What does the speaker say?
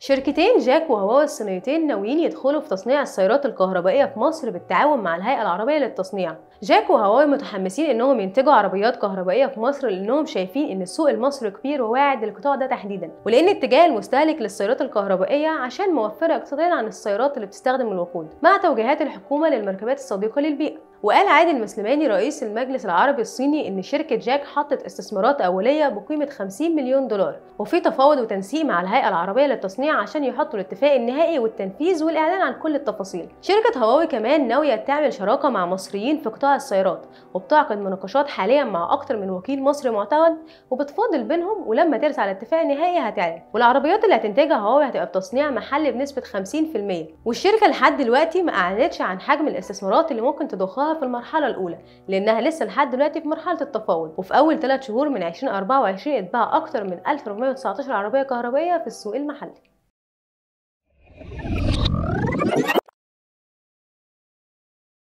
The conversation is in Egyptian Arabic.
شركتين جاك وهواوي الصينيتين ناويين يدخلوا في تصنيع السيارات الكهربائية في مصر بالتعاون مع الهيئة العربية للتصنيع جاك وهواوي متحمسين انهم ينتجوا عربيات كهربائية في مصر لانهم شايفين ان السوق المصري كبير وواعد للقطاع ده تحديدا ولان اتجاه المستهلك للسيارات الكهربائية عشان موفرة اقتصاديا عن السيارات اللي بتستخدم الوقود مع توجيهات الحكومة للمركبات الصديقة للبيئة وقال عادل المسلماني رئيس المجلس العربي الصيني ان شركه جاك حطت استثمارات اوليه بقيمه 50 مليون دولار وفي تفاوض وتنسيق مع الهيئه العربيه للتصنيع عشان يحطوا الاتفاق النهائي والتنفيذ والاعلان عن كل التفاصيل شركه هواوي كمان ناويه تعمل شراكه مع مصريين في قطاع السيارات وبتعقد مناقشات حاليا مع اكتر من وكيل مصري معتمد وبتفاضل بينهم ولما ترسى على اتفاق نهائي هتعلن والعربيات اللي هتنتجها هواوي هتبقى بتصنيع محلي بنسبه 50% والشركه لحد دلوقتي ما اعلنتش عن حجم الاستثمارات اللي ممكن تضخها في المرحله الاولى لانها لسه لحد دلوقتي في مرحله التفاوض وفي اول 3 شهور من 2024 اتباع اكتر من 1419 عربيه كهربائيه في السوق المحلي